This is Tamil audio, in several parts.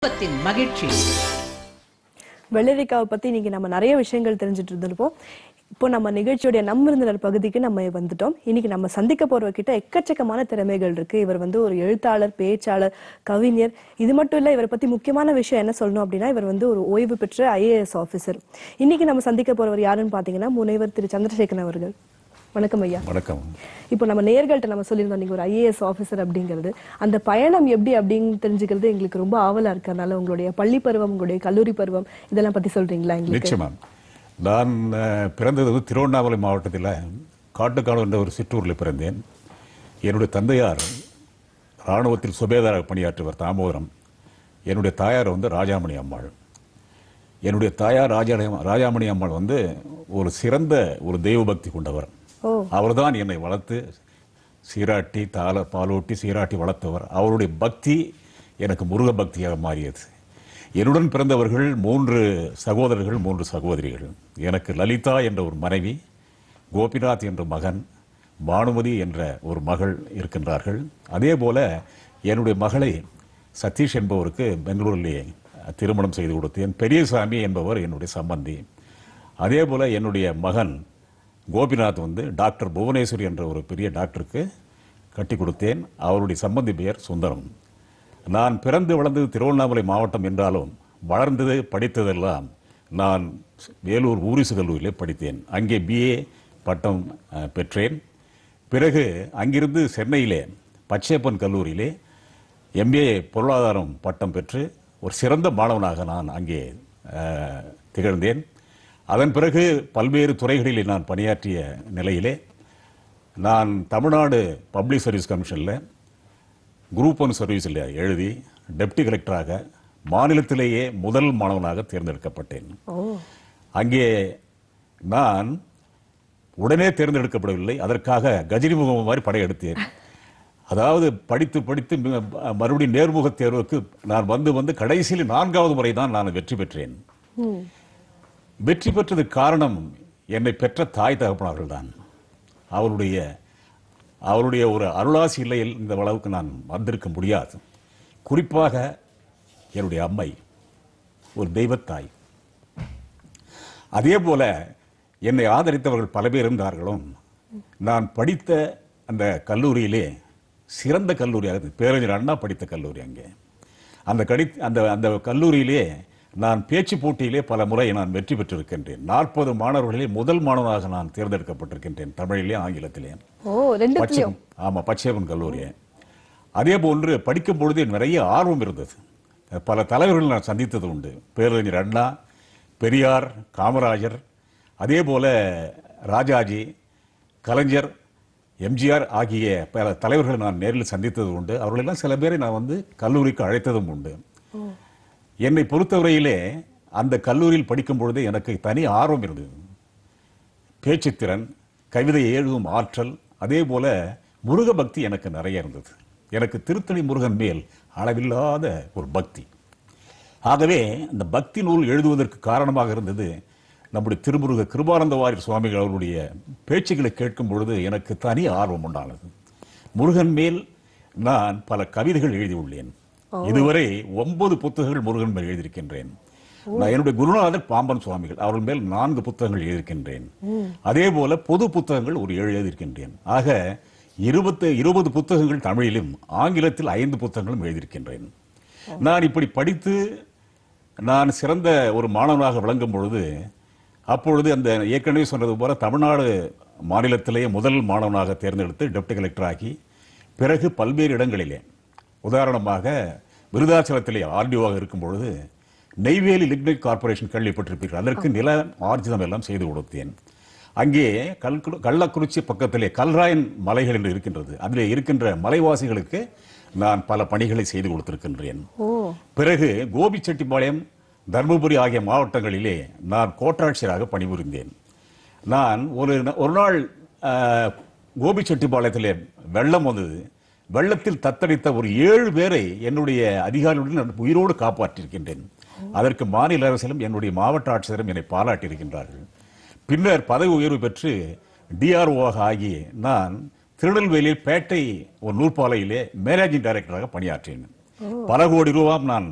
குடும்பத்தின் மகிழ்ச்சி வெள்ளரிக்காவை பத்தி இன்னைக்கு நம்ம நிறைய விஷயங்கள் தெரிஞ்சுட்டு இருந்திருப்போம் இப்போ நம்ம நிகழ்ச்சியுடைய நம்ம விருந்தினர் பகுதிக்கு நம்ம வந்துட்டோம் இன்னைக்கு நம்ம சந்திக்க போறவர்கிட்ட எக்கச்சக்கமான திறமைகள் இருக்கு இவர் வந்து ஒரு எழுத்தாளர் பேச்சாளர் கவிஞர் இது மட்டும் இல்ல இவரை பத்தி முக்கியமான விஷயம் என்ன சொல்லணும் அப்படின்னா இவர் வந்து ஒரு ஓய்வு பெற்ற ஐஏஎஸ் ஆபீசர் இன்னைக்கு நம்ம சந்திக்க போறவர் யாருன்னு பாத்தீங்கன்னா முனைவர் திரு சந்திரசேகரன் அவர்கள் வணக்கம் ஐயா வணக்கம் இப்போ நம்ம நேர்கள்ட்ட நம்ம சொல்லியிருந்தோம் நீங்க ஒரு ஐஏஎஸ் ஆபீசர் அப்படிங்கிறது அந்த பயணம் எப்படி அப்படின்னு தெரிஞ்சுக்கிறது எங்களுக்கு ரொம்ப ஆவலா இருக்கு அதனால உங்களுடைய பள்ளி பருவம் உங்களுடைய கல்லூரி பருவம் இதெல்லாம் பத்தி சொல்றீங்களா எங்களுக்கு நிச்சயமா நான் அஹ், பிறந்தது வந்து திருவண்ணாமலை மாவட்டத்தில் காட்டுக்காடு என்ற ஒரு சிற்றூரில் பிறந்தேன் என்னுடைய தந்தையார் இராணுவத்தில் சுபேதாராக பணியாற்றுவர் தாமோதரம் என்னுடைய தாயார் வந்து ராஜாமணி அம்மாள் என்னுடைய தாயார் ராஜா ராஜாமணி அம்மாள் வந்து ஒரு சிறந்த ஒரு தெய்வ பக்தி கொண்டவர் ஓ அவர்தான் என்னை வளர்த்து சீராட்டி தாள பாலூட்டி சீராட்டி வளர்த்தவர் அவருடைய பக்தி எனக்கு முருக பக்தியாக மாறியது என்னுடன் பிறந்தவர்கள் மூன்று சகோதரர்கள் மூன்று சகோதரிகள் எனக்கு லலிதா என்ற ஒரு மனைவி கோபிநாத் என்ற மகன் பானுமதி என்ற ஒரு மகள் இருக்கின்றார்கள் அதே போல என்னுடைய மகளை சதீஷ் என்பவருக்கு பெங்களூரிலே திருமணம் செய்து கொடுத்தேன் பெரியசாமி என்பவர் என்னுடைய சம்பந்தி அதே போல என்னுடைய மகன் கோபிநாத் வந்து டாக்டர் புவனேஸ்வரி என்ற ஒரு பெரிய டாக்டருக்கு கட்டி கொடுத்தேன் அவருடைய சம்பந்தி பெயர் சுந்தரம் நான் பிறந்து வளர்ந்தது திருவண்ணாமலை மாவட்டம் என்றாலும் வளர்ந்தது படித்ததெல்லாம் நான் வேலூர் ஊரிசு கல்லூரியிலே படித்தேன் அங்கே பிஏ பட்டம் அஹ், பெற்றேன் பிறகு அங்கிருந்து சென்னையிலே பச்சையப்பன் கல்லூரியிலே எம்பிஏ பொருளாதாரம் பட்டம் பெற்று ஒரு சிறந்த மாணவனாக நான் அங்கே அஹ், திகழ்ந்தேன் அதன் பிறகு பல்வேறு துறைகளிலே நான் பணியாற்றிய நிலையிலே நான் தமிழ்நாடு பப்ளிக் சர்வீஸ் கமிஷனில் குரூப் ஒன் சர்வீஸில் எழுதி டெப்டி கலெக்டராக மாநிலத்திலேயே முதல் மாணவனாக தேர்ந்தெடுக்கப்பட்டேன் ஓ அங்கே நான் உடனே தேர்ந்தெடுக்கப்படவில்லை அதற்காக கஜினி முகம் மாதிரி படையெடுத்தேன் அதாவது படித்து படித்து ம- மறுபடியும் நேர்முக தேர்வுக்கு நான் வந்து வந்து கடைசியில் நான்காவது முறை தான் நான் வெற்றி பெற்றேன் ம் வெற்றி பெற்றதுக்கு காரணம் என்னை பெற்ற தாய் தகப்பனார்கள் தான் அவருடைய அவருடைய ஒரு அருளாசி இல்லையில் இந்த அளவுக்கு நான் வந்திருக்க முடியாது குறிப்பாக என்னுடைய அம்மை ஒரு தெய்வத்தாய் அதே போல என்னை ஆதரித்தவர்கள் பல பேர் இருந்தார்களும் நான் படித்த அந்த கல்லூரியிலே சிறந்த கல்லூரியாக இருந்தது. பேரறிஞர் அண்ணா படித்த கல்லூரி அங்கே அந்த கடி அந்த அந்த கல்லூரியிலே நான் பேச்சு போட்டியிலே பல முறை நான் வெற்றி பெற்றிருக்கின்றேன் நாற்பது மாணவர்களிலே முதல் மாணவனாக நான் தேர்ந்தெடுக்கப்பட்டிருக்கின்றேன் தமிழிலே ஆங்கிலத்திலே ஓ ரெண்டுத்துலயும் பச்சை ஆமா பச்சையப்பன் கல்லூரி அதே போன்று படிக்கும் பொழுது நிறைய ஆர்வம் இருந்தது பல தலைவர்கள் நான் சந்தித்தது உண்டு பேரறிஞர் அண்ணா பெரியார் காமராஜர் அதே போல ராஜாஜி கலைஞர் எம்ஜிஆர் ஆகிய பல தலைவர்களை நான் நேரில் சந்தித்தது உண்டு அவர்களெல்லாம் சில பேரை நான் வந்து கல்லூரிக்கு அழைத்ததும் உண்டு என்னை பொறுத்தவரையிலே அந்த கல்லூரியில் படிக்கும் பொழுது எனக்கு தனி ஆர்வம் இருந்தது பேச்சுத்திறன் கவிதை எழுதும் ஆற்றல் அதே போல முருக பக்தி எனக்கு நிறைய இருந்தது எனக்கு திருத்தணி முருகன் மேல் அளவில்லாத ஒரு பக்தி ஆகவே அந்த பக்தி நூல் எழுதுவதற்கு காரணமாக இருந்தது நம்முடைய திருமுருக கிருபானந்த வாரியர் சுவாமிகள் அவருடைய பேச்சுகளை கேட்கும் பொழுது எனக்கு தனி ஆர்வம் உண்டானது முருகன் மேல் நான் பல கவிதைகள் எழுதியுள்ளேன் இதுவரை ஒன்பது புத்தகங்கள் முருகன் மேல் எழுதியிருக்கின்றேன் நான் என்னுடைய குருநாதர் பாம்பன் சுவாமிகள் அவர்கள் மேல் நான்கு புத்தகங்கள் எழுதியிருக்கின்றேன் அதே போல பொது புத்தகங்கள் ஒரு ஏழு எழுதியிருக்கின்றேன் ஆக இருபத்து இருபது புத்தகங்கள் தமிழிலும் ஆங்கிலத்தில் ஐந்து புத்தகங்களும் எழுதியிருக்கின்றேன் நான் இப்படி படித்து நான் சிறந்த ஒரு மாணவனாக விளங்கும் பொழுது அப்பொழுது அந்த ஏற்கனவே சொன்னது போல தமிழ்நாடு மாநிலத்திலேயே முதல் மாணவனாக தேர்ந்தெடுத்து டெப்டி கலெக்டர் ஆகி பிறகு பல்வேறு இடங்களிலே உதாரணமாக விருதாச்சலத்திலே ஆர்டிஓவாக இருக்கும் பொழுது நெய்வேலி லிக்னைட் கார்ப்பரேஷன் கேள்விப்பட்டிருப்பீர்கள் அதற்கு நில ஆர்ஜிதம் எல்லாம் செய்து கொடுத்தேன் அங்கே கல் கள்ளக்குறிச்சி பக்கத்திலே கல்ராயன் மலைகள் என்று இருக்கின்றது அதிலே இருக்கின்ற மலைவாசிகளுக்கு நான் பல பணிகளை செய்து கொடுத்திருக்கின்றேன் ஓ பிறகு கோபிச்செட்டிப்பாளையம் தர்மபுரி ஆகிய மாவட்டங்களிலே நான் கோட்டாட்சியராக பணிபுரிந்தேன் நான் ஒரு ந- ஒரு நாள் ஆஹ், கோபிச்செட்டிப்பாளையத்திலே வெள்ளம் வந்தது வெள்ளத்தில் தத்தளித்த ஒரு ஏழு பேரை என்னுடைய அதிகாரிகளுடன் நான் உயிரோடு காப்பாற்றியிருக்கின்றேன் அதற்கு மாநில அரசிலும் என்னுடைய மாவட்ட ஆட்சியரும் என்னை பாராட்டியிருக்கின்றார்கள் பின்னர் பதவி உயர்வு பெற்று டிஆர்ஓவாக ஆகி நான் திருநெல்வேலியில் பேட்டை ஒரு நூற்பாலையிலே மேனேஜிங் டைரக்டராக பணியாற்றினேன் பல கோடி ரூபாய் நான்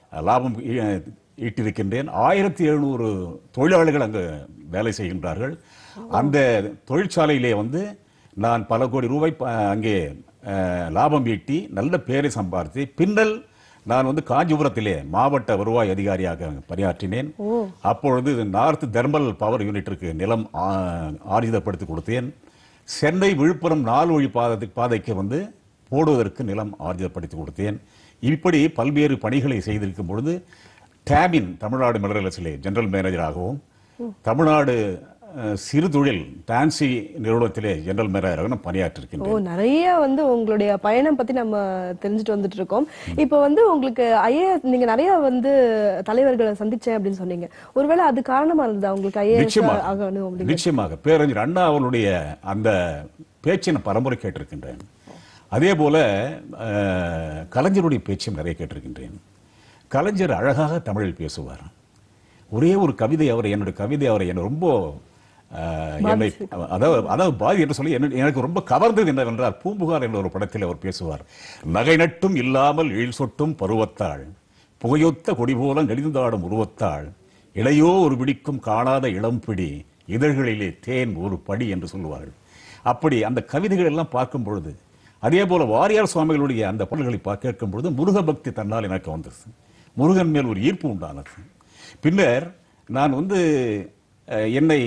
லாபம் ஈ- ஈட்டியிருக்கின்றேன் ஆயிரத்தி எழுநூறு தொழிலாளர்கள் அங்கு வேலை செய்கின்றார்கள் அந்த தொழிற்சாலையிலே வந்து நான் பல கோடி ரூபாய் ப- அங்கே அஹ், லாபம் ஈட்டி நல்ல பேரை சம்பாதித்து பின்னல் நான் வந்து காஞ்சிபுரத்திலே மாவட்ட வருவாய் அதிகாரியாக பணியாற்றினேன் அப்பொழுது நார்த் தெர்மல் பவர் யூனிட்டிற்கு நிலம் ஆ- ஆர்ஜிதப்படுத்தி கொடுத்தேன் சென்னை விழுப்புரம் நாலு வழி பாதை பாதைக்கு வந்து போடுவதற்கு நிலம் ஆர்ஜிதப்படுத்தி கொடுத்தேன் இப்படி பல்வேறு பணிகளை செய்திருக்கும் பொழுது டேபின் தமிழ்நாடு மினரல்ஸிலே ஜெனரல் மேனேஜராகவும் தமிழ்நாடு அஹ், சிறு தொழில் டான்சி நிறுவனத்திலே ஜெனரல் மேனேஜராக நான் ஓ பணியாற்றிருக்கின்றேன் நிறைய வந்து உங்களுடைய பயணம் பத்தி நம்ம தெரிஞ்சுட்டு வந்துட்டு இருக்கோம் இப்போ வந்து உங்களுக்கு ஐஏஎஸ் நீங்க நிறைய வந்து தலைவர்களை சந்திச்சேன் அப்படின்னு சொன்னீங்க ஒருவேளை அது காரணமா இருந்ததா உங்களுக்கு ஐஏஎஸ் நிச்சயமாக ஆகணும் அப்படின்னு நிச்சயமாக பேரறிஞர் அண்ணா அவர்களுடைய அந்த பேச்சை நான் பரம்பரை கேட்டிருக்கின்றேன் அதே போல அஹ், கலைஞருடைய பேச்சும் நிறைய கேட்டிருக்கின்றேன் கலைஞர் அழகாக தமிழில் பேசுவார் ஒரே ஒரு கவிதை அவர் என்னுடைய கவிதை அவரை என்னை ரொம்ப அஹ், என்னை அதாவது அதாவது பாதி என்று சொல்லி என்ன- எனக்கு ரொம்ப கவர்ந்தது என்னவென்றால் பூம்புகார் என்ற ஒரு படத்தில் அவர் பேசுவார் நகை நட்டும் இல்லாமல் எழில் சொட்டும் பருவத்தாள் புகையொத்த கொடி போல நெளிந்தாடும் உருவத்தாள் இளையோ ஒரு பிடிக்கும் காணாத இளம்பிடி இதழ்களிலே தேன் ஒரு படி என்று சொல்லுவார்கள் அப்படி அந்த கவிதைகள் எல்லாம் பார்க்கும் பொழுது அதே போல வாரியார் சுவாமிகளுடைய அந்த பாடல்களை பா- கேட்கும் பொழுது முருக பக்தி தன்னால் எனக்கு வந்தது முருகன் மேல் ஒரு ஈர்ப்பு உண்டானது பின்னர் நான் வந்து அஹ், என்னை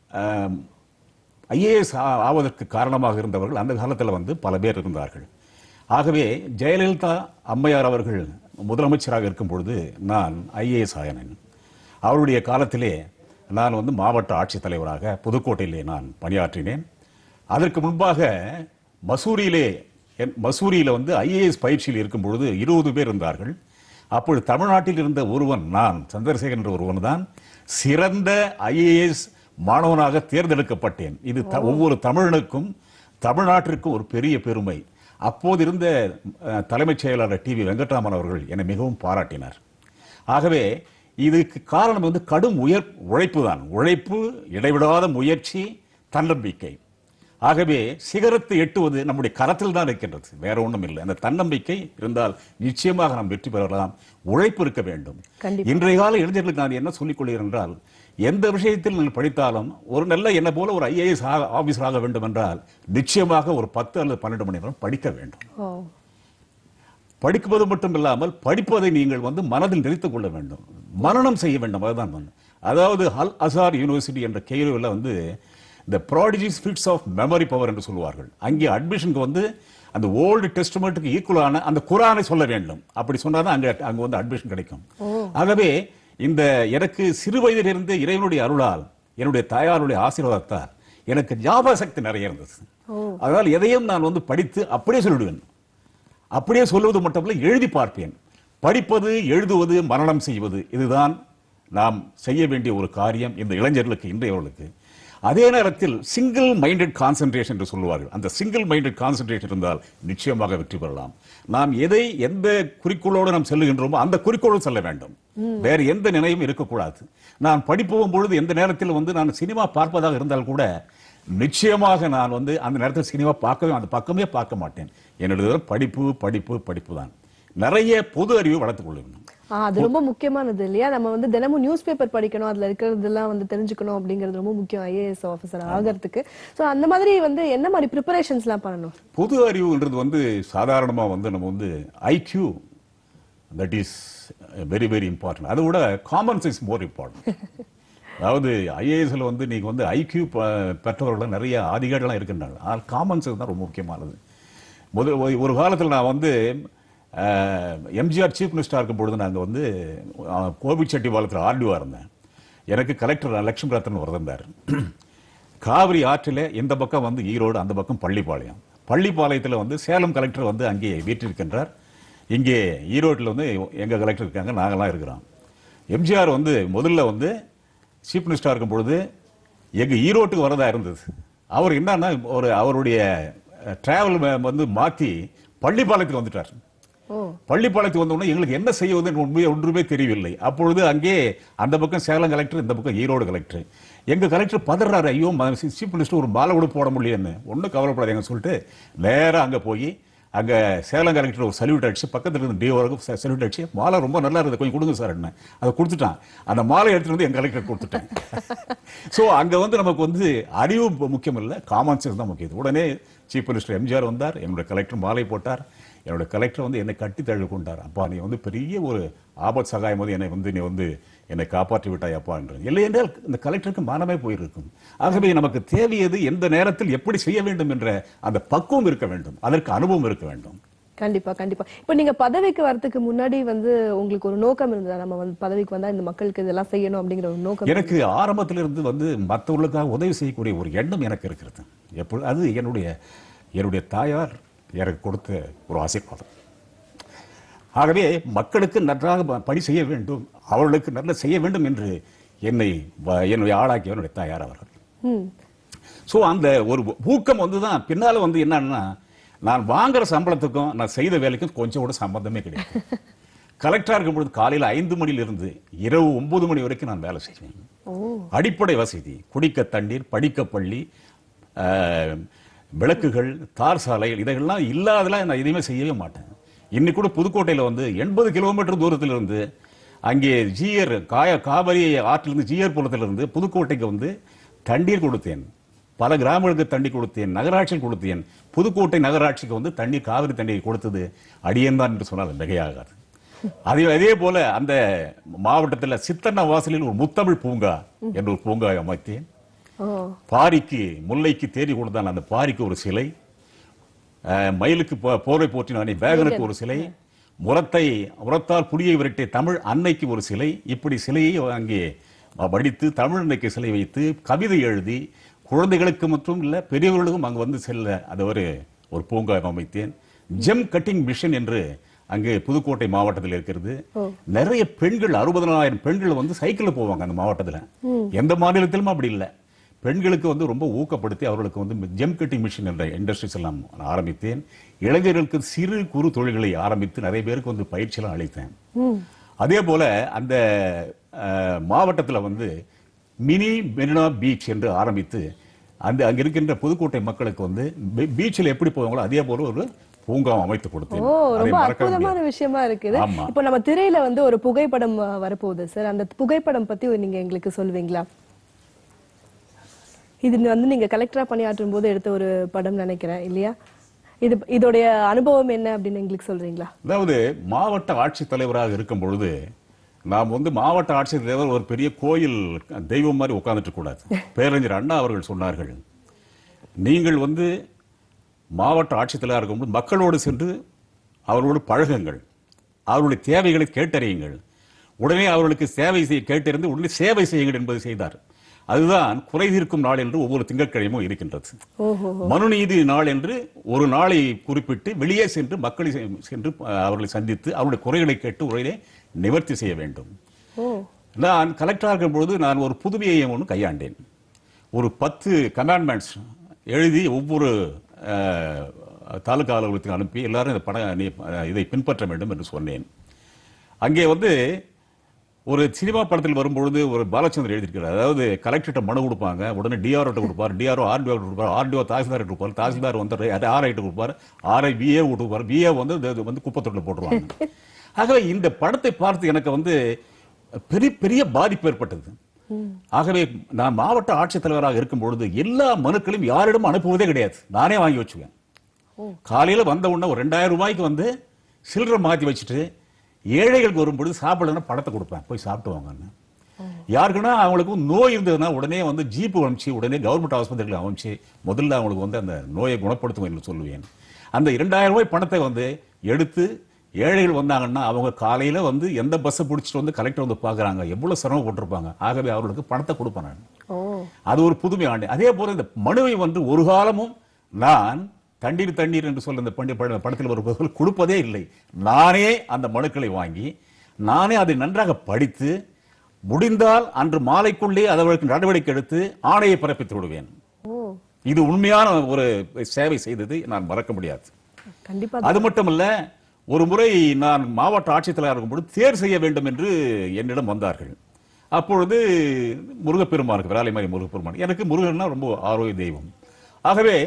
ஐஏஎஸ் ஆவதற்கு காரணமாக இருந்தவர்கள் அந்த காலத்தில் வந்து பல பேர் இருந்தார்கள் ஆகவே ஜெயலலிதா அம்மையார் அவர்கள் முதலமைச்சராக இருக்கும் பொழுது நான் ஐஏஎஸ் ஆயினேன் அவருடைய காலத்திலே நான் வந்து மாவட்ட ஆட்சித்தலைவராக புதுக்கோட்டையிலே நான் பணியாற்றினேன் அதற்கு முன்பாக மசூரியிலே என்- மசூரியில வந்து ஐஏஎஸ் பயிற்சியில் இருக்கும் பொழுது இருபது பேர் இருந்தார்கள் அப்பொழுது தமிழ்நாட்டில் இருந்த ஒருவன் நான் சந்திரசேகர் என்ற ஒருவன் தான் சிறந்த ஐஏஎஸ் மாணவனாக தேர்ந்தெடுக்கப்பட்டேன் இது த- ஒவ்வொரு தமிழனுக்கும் தமிழ்நாட்டிற்கும் ஒரு பெரிய பெருமை அப்போது இருந்த அஹ், தலைமைச் செயலாளர் டி வி வெங்கட்ராமன் அவர்கள் என்னை மிகவும் பாராட்டினார் ஆகவே இதுக்கு காரணம் வந்து கடும் உயர் உழைப்பு தான் உழைப்பு இடைவிடாத முயற்சி தன்னம்பிக்கை ஆகவே சிகரத்தை எட்டுவது நம்முடைய கரத்தில் தான் இருக்கின்றது வேற ஒண்ணும் இல்லை அந்த தன்னம்பிக்கை இருந்தால் நிச்சயமாக நாம் வெற்றி பெறலாம் உழைப்பு இருக்க வேண்டும் கண்டிப்பா. இன்றைய கால இளைஞர்களுக்கு நான் என்ன சொல்லிக் கொள்கிறேன் என்றால் எந்த விஷயத்தில் நீங்கள் படித்தாலும் ஒரு நல்ல என்ன போல ஒரு ஐஏஎஸ் ஆபீசர் ஆக வேண்டும் என்றால் நிச்சயமாக ஒரு பத்து அல்லது பன்னெண்டு மணி நேரம் படிக்க வேண்டும் ஓ படிப்பது மட்டும் இல்லாமல் படிப்பதை நீங்கள் வந்து மனதில் நிறுத்திக் கொள்ள வேண்டும் மனனம் செய்ய வேண்டும் அதுதான் வந்து அதாவது அல் அசார் யூனிவர்சிட்டி என்ற கேள்வியில் வந்து இந்த prodigious feats of memory power என்று சொல்லுவார்கள் அங்கே அட்மிஷனுக்கு வந்து அந்த ஓல்டு டெஸ்ட்மெண்ட்டுக்கு ஈக்குவலான அந்த குரானை சொல்ல வேண்டும் அப்படி சொன்னாதான் அங்க அங்க வந்து அட்மிஷன் கிடைக்கும் ஆகவே இந்த எனக்கு சிறு வயதிலிருந்து இறைவனுடைய அருளால் என்னுடைய தாயாருடைய ஆசீர்வாதத்தால் எனக்கு ஞாபக சக்தி நிறைய இருந்தது அதனால் எதையும் நான் வந்து படித்து அப்படியே சொல்லிடுவேன் அப்படியே சொல்லுவது மட்டுமல்ல எழுதி பார்ப்பேன் படிப்பது எழுதுவது மரணம் செய்வது இதுதான் நாம் செய்ய வேண்டிய ஒரு காரியம் இந்த இளைஞர்களுக்கு இன்றையவர்களுக்கு அதே நேரத்தில் சிங்கிள் மைண்டட் கான்சென்ட்ரேஷன் என்று சொல்லுவார்கள் அந்த சிங்கிள் மைண்டட் கான்சென்ட்ரேஷன் இருந்தால் நிச்சயமாக வெற்றி பெறலாம் நாம் எதை எந்த குறிக்கோளோடு நாம் செல்லுகின்றோமோ அந்த குறிக்கோளோடு செல்ல வேண்டும் வேறு எந்த நினைவும் இருக்கக்கூடாது நான் படிப்போகும் பொழுது எந்த நேரத்தில் வந்து நான் சினிமா பார்ப்பதாக இருந்தால் கூட நிச்சயமாக நான் வந்து அந்த நேரத்தில் சினிமா பார்க்கவே அந்த பக்கமே பார்க்க மாட்டேன் என்னுடைய படிப்பு படிப்பு படிப்பு தான் நிறைய பொது அறிவை வளர்த்துக் கொள்ள வேண்டும் ஆ, அது ரொம்ப முக்கியமானது இல்லையா நம்ம வந்து தினமும் நியூஸ் பேப்பர் படிக்கணும் அதுல இருக்கிறதெல்லாம் வந்து தெரிஞ்சுக்கணும் அப்படிங்கிறது ரொம்ப முக்கியம் ஐஏஎஸ் ஆஃபீஸர் ஆகிறதுக்கு சோ அந்த மாதிரி வந்து என்ன மாதிரி ப்ரிப்பரேஷன்ஸ் எல்லாம் பண்ணணும் பொது அறிவுன்றது வந்து சாதாரணமாக வந்து நம்ம வந்து IQ that is very very important அதை விட காமன் சென்ஸ் மோர் இம்பார்ட்டன்ட் அதாவது ஐஏஎஸ்ல வந்து நீங்க வந்து ஐக்யூ பெற்றவர்கள் நிறைய அதிகாரிகள்லாம் இருக்கின்றாங்க ஆனால் காமன் சென்ஸ் தான் ரொம்ப முக்கியமானது முதல் ஒரு- ஒரு காலத்தில் நான் வந்து எம்ஜிஆர் சீஃப் மினிஸ்டராக இருக்கும் பொழுது நாங்கள் வந்து அஹ், கோபிச்செட்டிபாளையத்தில் ஆர்டிஓ இருந்தேன் எனக்கு கலெக்டர் லட்சுமி ரத்தன் இருந்தார் காவிரி ஆற்றில் இந்த பக்கம் வந்து ஈரோடு அந்த பக்கம் பள்ளிப்பாளையம் பள்ளிப்பாளையத்தில் வந்து சேலம் கலெக்டர் வந்து அங்கே வீற்றிருக்கின்றார் இங்கே ஈரோட்டில் வந்து எங்கள் கலெக்டர் இருக்காங்க நாங்களாம் இருக்கிறோம் எம்ஜிஆர் வந்து முதல்ல வந்து சீஃப் மினிஸ்டராக இருக்கும் பொழுது எங்கள் ஈரோட்டுக்கு வரதா இருந்தது அவர் என்னன்னா ஒரு அவருடைய டிராவல் வந்து மாற்றி பள்ளிப்பாளையத்துக்கு வந்துட்டார் ஓ பள்ளிப்பாளையத்துக்கு வந்த உடனே எங்களுக்கு என்ன செய்வது என்று உண்மையே ஒன்றுமே தெரியவில்லை அப்பொழுது அங்கே அந்த பக்கம் சேலம் கலெக்டர் இந்த பக்கம் ஈரோடு கலெக்டர் எங்க கலெக்டர் பதறாரு ஐயோ சீஃப் மினிஸ்டர் ஒரு மாலை கூட போட முடியலன்னு ஒன்றும் கவலைப்படாதீங்கன்னு சொல்லிட்டு நேரா அங்க போய் அங்க சேலம் கலெக்டர் ஒரு சல்யூட் அடிச்சு பக்கத்துல இருந்து டிஓ வரைக்கும் சல்யூட் அடிச்சு மாலை ரொம்ப நல்லா இருக்குது கொஞ்சம் கொடுங்க சார் என்ன அதை கொடுத்துட்டான் அந்த மாலை எடுத்துட்டு வந்து எங்க கலெக்டர் கொடுத்துட்டேன் ஸோ அங்க வந்து நமக்கு வந்து அறிவு மு- முக்கியம் இல்லை காமன் சென்ஸ் தான் முக்கியம் உடனே சீஃப் மினிஸ்டர் எம்ஜிஆர் வந்தார் என்னுடைய கலெக்டர் மாலை போட்டார் என்னோட கலெக்டர் வந்து என்னை கட்டி தழுவி கொண்டார் அப்பா நீ வந்து பெரிய ஒரு ஆபத் சகாயம் போது என்னை வந்து நீ வந்து என்னை காப்பாற்றி விட்டாய் அப்பா என்று இல்லை என்றால் இந்த கலெக்டருக்கு மானமே போயிருக்கும் ஆகவே நமக்கு தேவையது எந்த நேரத்தில் எப்படி செய்ய வேண்டும் என்ற அந்த பக்குவம் இருக்க வேண்டும் அதற்கு அனுபவம் இருக்க வேண்டும் கண்டிப்பா கண்டிப்பா இப்ப நீங்க பதவிக்கு வரதுக்கு முன்னாடி வந்து உங்களுக்கு ஒரு நோக்கம் இருந்ததா நம்ம வந்து பதவிக்கு வந்தா இந்த மக்களுக்கு இதெல்லாம் செய்யணும் அப்படிங்கிற ஒரு நோக்கம் எனக்கு ஆரம்பத்திலிருந்து வந்து மற்றவர்களுக்காக உதவி செய்யக்கூடிய ஒரு எண்ணம் எனக்கு இருக்கிறது எப்பொழுது அது என்னுடைய என்னுடைய தாயார் எனக்கு கொடுத்த ஒரு ஆசீர்வாதம் ஆகவே மக்களுக்கு நன்றாக ப- பணி செய்ய வேண்டும் அவர்களுக்கு நல்ல செய்ய வேண்டும் என்று என்னை வ- என்னுடைய ஆளாக்கிய என்னுடைய தாயார் அவர்கள் ம் ஸோ அந்த ஒரு ஊக்கம் வந்து தான் பின்னால வந்து என்னன்னா நான் வாங்குற சம்பளத்துக்கும் நான் செய்த வேலைக்கும் கொஞ்சம் கூட சம்பந்தமே கிடையாது கலெக்டரா இருக்கும் பொழுது காலையில் ஐந்து மணியிலிருந்து இரவு ஒன்பது மணி வரைக்கும் நான் வேலை செய்வேன் ஓ அடிப்படை வசதி குடிக்க தண்ணீர் படிக்க பள்ளி ஆஹ், விளக்குகள் தார் சாலைகள் இதையெல்லாம் இல்லாதெல்லாம் நான் எதையுமே செய்யவே மாட்டேன் இன்னைக்கு கூட புதுக்கோட்டையில் வந்து எண்பது கிலோமீட்டர் தூரத்தில் இருந்து அங்கே ஜிஆர் காய காவிரி ஆற்றிலிருந்து ஜிஆர் புலத்திலிருந்து புதுக்கோட்டைக்கு வந்து தண்ணீர் கொடுத்தேன் பல கிராமங்களுக்கு தண்ணீர் கொடுத்தேன் நகராட்சியில் கொடுத்தேன் புதுக்கோட்டை நகராட்சிக்கு வந்து தண்ணீர் காவிரி தண்ணீர் கொடுத்தது அடியேன் தான் என்று சொன்னால் அது மிகையாகாது அதே அதே போல அந்த மாவட்டத்தில் சித்தண்ணா வாசலில் ஒரு முத்தமிழ் பூங்கா என்ற ஒரு பூங்கா அமைத்தேன் ஓ பாரிக்கு முல்லைக்கு தேடி கொடுத்தான் அந்த பாரிக்கு ஒரு சிலை அஹ், மயிலுக்கு போ- போரை போற்றினானே வேகனுக்கு ஒரு சிலை முரத்தை முரத்தால் புலியை விரட்டிய தமிழ் அன்னைக்கு ஒரு சிலை இப்படி சிலையை அங்கே வடித்து தமிழ் அன்னைக்கு சிலை வைத்து கவிதை எழுதி குழந்தைகளுக்கு மட்டும் இல்ல பெரியவர்களுக்கும் அங்கு வந்து செல்ல அது ஒரு ஒரு பூங்கா அமைத்தேன் ஜெம் கட்டிங் மிஷன் என்று அங்கு புதுக்கோட்டை மாவட்டத்தில் இருக்கிறது நிறைய பெண்கள் அறுபதனாயிரம் பெண்கள் வந்து சைக்கிளில் போவாங்க அந்த மாவட்டத்துல எந்த மாநிலத்திலும் அப்படி இல்லை பெண்களுக்கு வந்து ரொம்ப ஊக்கப்படுத்தி அவர்களுக்கு வந்து ஜெம் கட்டிங் மிஷின் என்ற இண்டஸ்ட்ரீஸ் எல்லாம் நான் ஆரம்பித்தேன் இளைஞர்களுக்கு சிறு குறு தொழில்களை ஆரம்பித்து நிறைய பேருக்கு வந்து பயிற்சியெல்லாம் அளித்தேன் அதே போல அந்த அஹ், மாவட்டத்துல வந்து மினி மெரினா பீச் என்று ஆரம்பித்து அந்த அங்க இருக்கின்ற புதுக்கோட்டை மக்களுக்கு வந்து பீ- பீச்சில் எப்படி போவாங்களோ அதே போல ஒரு பூங்கா அமைத்து கொடுத்தேன் ஓ அதை ரொம்ப மறக்க அற்புதமான முடியாது. விஷயமா இருக்குது ஆமா. இப்போ நம்ம திரையில வந்து ஒரு புகைப்படம் அஹ், வரப்போகுது சார் அந்த புகைப்படம் பத்தி நீங்க எங்களுக்கு சொல்லுவீங்களா இது வந்து நீங்க கலெக்டரா பணியாற்றும் போது எடுத்த ஒரு படம் நினைக்கிறேன் இல்லையா இது இதோடைய அனுபவம் என்ன அப்படின்னு எங்களுக்கு சொல்றீங்களா அதாவது மாவட்ட ஆட்சித்தலைவராக இருக்கும் பொழுது நாம் வந்து மாவட்ட ஆட்சித்தலைவர் ஒரு பெரிய கோயில் தெய்வம் மாதிரி உட்கார்ந்துட்டு கூடாது பேரறிஞர் அண்ணா அவர்கள் சொன்னார்கள் நீங்கள் வந்து மாவட்ட ஆட்சித்தலைவராக இருக்கும்போது மக்களோடு சென்று அவர்களோடு பழகுங்கள் அவர்களுடைய தேவைகளை கேட்டறியுங்கள் உடனே அவர்களுக்கு சேவை செய்ய கேட்டறிந்து உடனே சேவை செய்யுங்கள் என்பதை செய்தார் அதுதான் குறை தீர்க்கும் நாள் என்று ஒவ்வொரு திங்கட்கிழமும் இருக்கின்றது ஓஹோ மனுநீதி நாள் என்று ஒரு நாளை குறிப்பிட்டு வெளியே சென்று மக்களை செ- சென்று அஹ், அவர்களை சந்தித்து அவருடைய குறைகளை கேட்டு உரையிலே நிவர்த்தி செய்ய வேண்டும் ஓ நான் கலெக்டராக இருக்கும் பொழுது நான் ஒரு புதுமையை ஒன்று கையாண்டேன் ஒரு பத்து கமாண்ட்மெண்ட்ஸ் எழுதி ஒவ்வொரு அஹ், தாலுகா அலுவலகத்துக்கு அனுப்பி எல்லாரும் இந்த பட நீ- அஹ், இதை பின்பற்ற வேண்டும் என்று சொன்னேன் அங்கே வந்து ஒரு சினிமா படத்தில் வரும்பொழுது ஒரு பாலச்சந்தர் எழுதியிருக்கிறார் அதாவது கலெக்டர்கிட்ட மனு கொடுப்பாங்க உடனே டிஆர்ஓ கொடுப்பார் டிஆர்ஓ ஆர்டிஓ கொடுப்பார் ஆர்டிஓ தாசில்தார் கொடுப்பார் தாசில்தார் வந்து ஆர்ஐ கொடுப்பார் ஆர்ஐ பிஏ கொடுப்பார் பிஏ வந்து இது- இது வந்து குப்பத்தொட்டில் போட்டுருவாங்க ஆகவே இந்த படத்தை பார்த்து எனக்கு வந்து பெரிய பெரிய பாதிப்பு ஏற்பட்டது ஆகவே நான் மாவட்ட ஆட்சித்தலைவராக இருக்கும் பொழுது எல்லா மனுக்களையும் யாரிடமும் அனுப்புவதே கிடையாது நானே வாங்கி வச்சுக்குவேன் காலையில வந்த உடனே ஒரு ரெண்டாயிரம் ரூபாய்க்கு வந்து சில்லறை மாத்தி வச்சுட்டு ஏழைகளுக்கு வரும்பொழுது சாப்பிடலன்னா படத்தை கொடுப்பேன் போய் சாப்பிட்டு வாங்கன்னு யாருக்குன்னா அவங்களுக்கு நோய் இருந்ததுன்னா உடனே வந்து ஜீப்பு அனுப்பிச்சு உடனே கவர்மெண்ட் ஆஸ்பத்திரிகளை அமைச்சு முதல்ல அவங்களுக்கு வந்து அந்த நோயை குணப்படுத்தும் என்று சொல்லுவேன் அந்த இரண்டாயிரம் ரூபாய் பணத்தை வந்து எடுத்து ஏழைகள் வந்தாங்கன்னா அவங்க காலையில வந்து எந்த பஸ்ஸை பிடிச்சிட்டு வந்து கலெக்டர் வந்து பார்க்கறாங்க எவ்வளவு சிரமப்பட்டிருப்பாங்க ஆகவே அவர்களுக்கு பணத்தை கொடுப்பேன் நான் ஓ அது ஒரு புதுமை ஆண்டு அதே போல இந்த மனுவை வந்து ஒரு காலமும் நான் தண்ணீர் தண்ணீர் என்று சொல்ல இந்த பண்டி பட- படத்தில் வருபவர்கள் கொடுப்பதே இல்லை நானே அந்த மனுக்களை வாங்கி நானே அதை நன்றாக படித்து முடிந்தால் அன்று மாலைக்குள்ளே அதற்கு நடவடிக்கை எடுத்து ஆணையை பிறப்பித்து விடுவேன் ஓ இது உண்மையான ஒரு சேவை செய்தது நான் மறக்க முடியாது கண்டிப்பா அது மட்டுமல்ல ஒரு முறை நான் மாவட்ட ஆட்சித்தலைவர் இருக்கும்போது தேர் செய்ய வேண்டும் என்று என்னிடம் வந்தார்கள் அப்பொழுது முருகப்பெருமானுக்கு விராலிமலை முருகப்பெருமான் எனக்கு முருகன்னா ரொம்ப ஆரோக்கிய தெய்வம் ஆகவே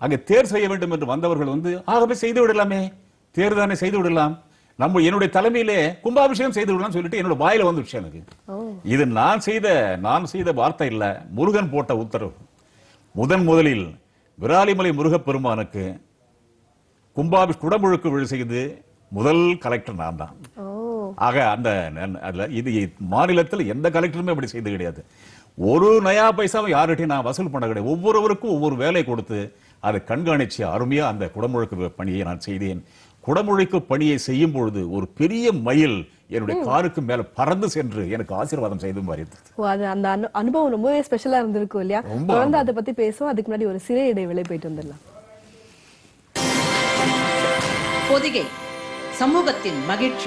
அங்கே தேர் செய்ய வேண்டும் என்று வந்தவர்கள் வந்து ஆகவே செய்து விடலாமே தேர் தானே செய்து விடலாம் நம்ம என்னுடைய தலைமையிலே கும்பாபிஷேகம் செய்து விடலாம் சொல்லிட்டு என்னோட வாயில வந்துருச்சு எனக்கு இது நான் செய்த நான் செய்த வார்த்தை இல்ல முருகன் போட்ட உத்தரவு முதன் முதலில் விராலிமலை முருகப்பெருமானுக்கு கும்பாபி குடமுழுக்கு விழு செய்து முதல் கலெக்டர் நான் தான் ஓ ஆக அந்த நன்- அதுல இது மாநிலத்தில் எந்த கலெக்டருமே அப்படி செய்து கிடையாது ஒரு நயா பைசாவும் யார்கிட்டயும் நான் வசூல் பண்ண கிடையாது ஒவ்வொருவருக்கும் ஒவ்வொரு வேலை கொடுத்து அதை கண்காணிச்சு அருமையா அந்த குடமுழுக்கு பணியை நான் செய்தேன் குடமுழுக்கு பணியை செய்யும் பொழுது ஒரு பெரிய மயில் என்னுடைய காருக்கு மேல பறந்து சென்று எனக்கு ஆசீர்வாதம் செய்து மாறியது ஓ அது அந்த அனு அனுபவம் ரொம்பவே ஸ்பெஷலா இருந்திருக்கும் இல்லையா ரொம்ப தொடர்ந்து அதை பத்தி பேசுவோம் அதுக்கு முன்னாடி ஒரு சிறை இடைவேளை போயிட்டு வந்துடலாம் பொதிகை சமூகத்தின் மகிழ்ச்சி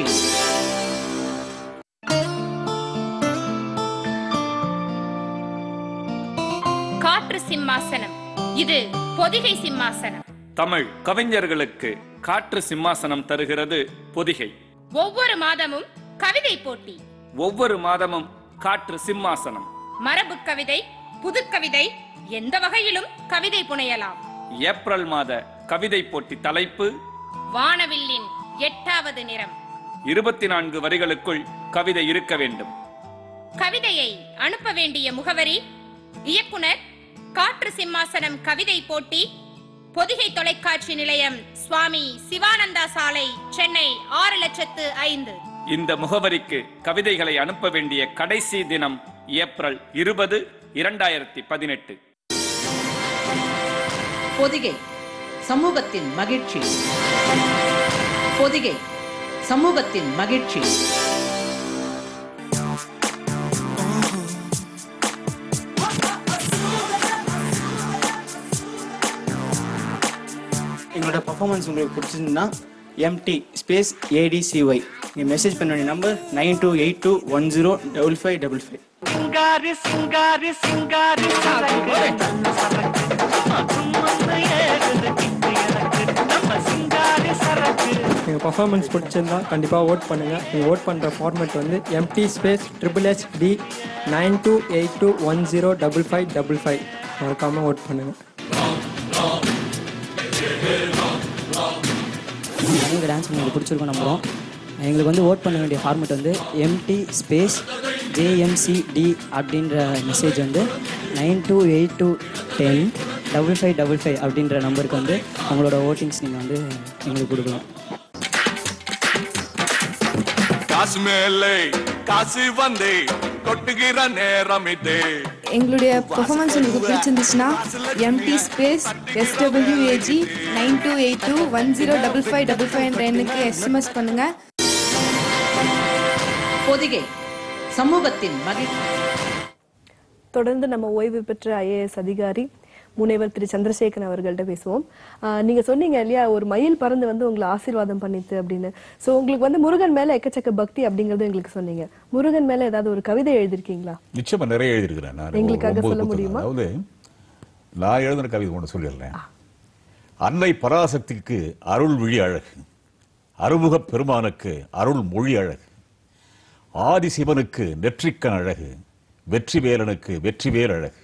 காற்று சிம்மாசனம் இது பொதிகை சிம்மாசனம் தமிழ் கவிஞர்களுக்கு காற்று சிம்மாசனம் தருகிறது பொதிகை ஒவ்வொரு மாதமும் கவிதை போட்டி ஒவ்வொரு மாதமும் காற்று சிம்மாசனம் மரபு கவிதை புதுக்கவிதை எந்த வகையிலும் கவிதை புனையலாம் ஏப்ரல் மாத கவிதை போட்டி தலைப்பு வானவில்லின் எட்டாவது நிறம் இருபத்தி நான்கு வரிகளுக்குள் கவிதை இருக்க வேண்டும் கவிதையை அனுப்ப வேண்டிய முகவரி இயக்குனர் காற்று சிம்மாசனம் கவிதை போட்டி பொதிகை தொலைக்காட்சி நிலையம் சுவாமி சிவானந்தா சாலை சென்னை ஆறு லட்சத்து ஐந்து இந்த முகவரிக்கு கவிதைகளை அனுப்ப வேண்டிய கடைசி தினம் ஏப்ரல் இருபது இரண்டாயிரத்தி பதினெட்டு பொதிகை சமூகத்தின் மகிழ்ச்சி பொதிகை சமூகத்தின் மகிழ்ச்சி எங்களோட பர்ஃபார்மன்ஸ் உங்களுக்கு பிடிச்சிருந்தா எம்டி ஸ்பேஸ் ஏடிசிஒய் நீங்கள் மெசேஜ் பண்ண வேண்டிய number nine two eight two one zero double five double five சிங்காரி சிங்காரி சிங்காரி சரக்கு நல்ல சரக்கு சும்மா ஏறுது கிக்கு எனக்கு நம்ம சிங்காரி சரக்கு எங்கள் பர்ஃபார்மன்ஸ் பிடிச்சிருந்தா கண்டிப்பாக ஓட் பண்ணுங்கள் நீங்கள் ஓட் பண்ணுற ஃபார்மேட் வந்து MT space triple H D nine two eight two one zero double five double five மறக்காமல் ஓட் பண்ணுங்கள் எங்களுக்கு டான்ஸ் உங்களுக்கு பிடிச்சிருக்கும் நம்புகிறோம் எங்களுக்கு வந்து ஓட் பண்ண வேண்டிய ஃபார்மேட் வந்து எம்டி ஸ்பேஸ் ஜேஎம்சிடி அப்படின்ற மெசேஜ் வந்து nine two eight two ten double five double five அப்படின்ற நம்பருக்கு வந்து உங்களோட ஓட்டிங்ஸ் நீங்கள் வந்து எங்களுக்கு கொடுக்கலாம் காசு மேலே காசு வந்து கொட்டுகிற நேரம் இது எங்களுடைய பெர்ஃபார்மன்ஸ் உங்களுக்கு பிடிச்சிருந்துச்சுன்னா MT space SWAG nine two eight two one zero double five double five என்ற எண்ணுக்கு எஸ்எம்எஸ் பண்ணுங்க பொதிகை சமூகத்தின் மகிழ்ச்சி தொடர்ந்து நம்ம ஓய்வு பெற்ற ஐஏஎஸ் அதிகாரி முனைவர் திரு சந்திரசேகரன் அவர்கள்ட்ட பேசுவோம் ஆஹ் நீங்க சொன்னீங்க இல்லையா ஒரு மயில் பறந்து வந்து உங்களை ஆசீர்வாதம் பண்ணித்து அப்படின்னு சோ உங்களுக்கு வந்து முருகன் மேல எக்கச்சக்க பக்தி அப்படிங்கறது எங்களுக்கு சொன்னீங்க முருகன் மேல ஏதாவது ஒரு கவிதை எழுதிருக்கீங்களா நிச்சயமா நிறைய எழுதியிருக்கிறேன் நான் எங்களுக்காக ஒன்பது சொல்ல புத்தகம். முடியுமா? அதாவது நான் எழுதின கவிதை ஒன்று சொல்லிடுறேன் அன்னை பராசக்திக்கு அருள் விழி அழகு அருமுகப் பெருமானுக்கு அருள் மொழி அழகு ஆதி சிவனுக்கு நெற்றிக்கண் அழகு வெற்றி வேலனுக்கு வெற்றி வேல் அழகு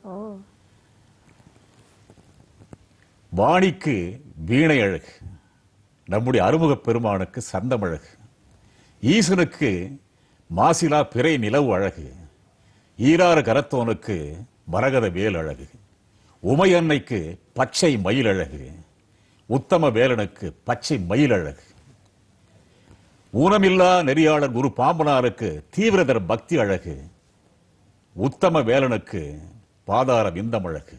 வாணிக்கு வீணை அழகு நம்முடைய அருமுகப் பெருமானுக்கு சந்தம் அழகு ஈசனுக்கு மாசிலா பிறை நிலவு அழகு ஈராறு கரத்தோனுக்கு மரகத வேல் அழகு உமையன்னைக்கு பச்சை மயில் அழகு உத்தம வேலனுக்கு பச்சை மயில் அழகு ஊனமில்லா நெறியாளர் குரு பாம்பனாருக்கு தீவிரதர பக்தி அழகு உத்தம வேலனுக்கு பாதார விந்தம் அழகு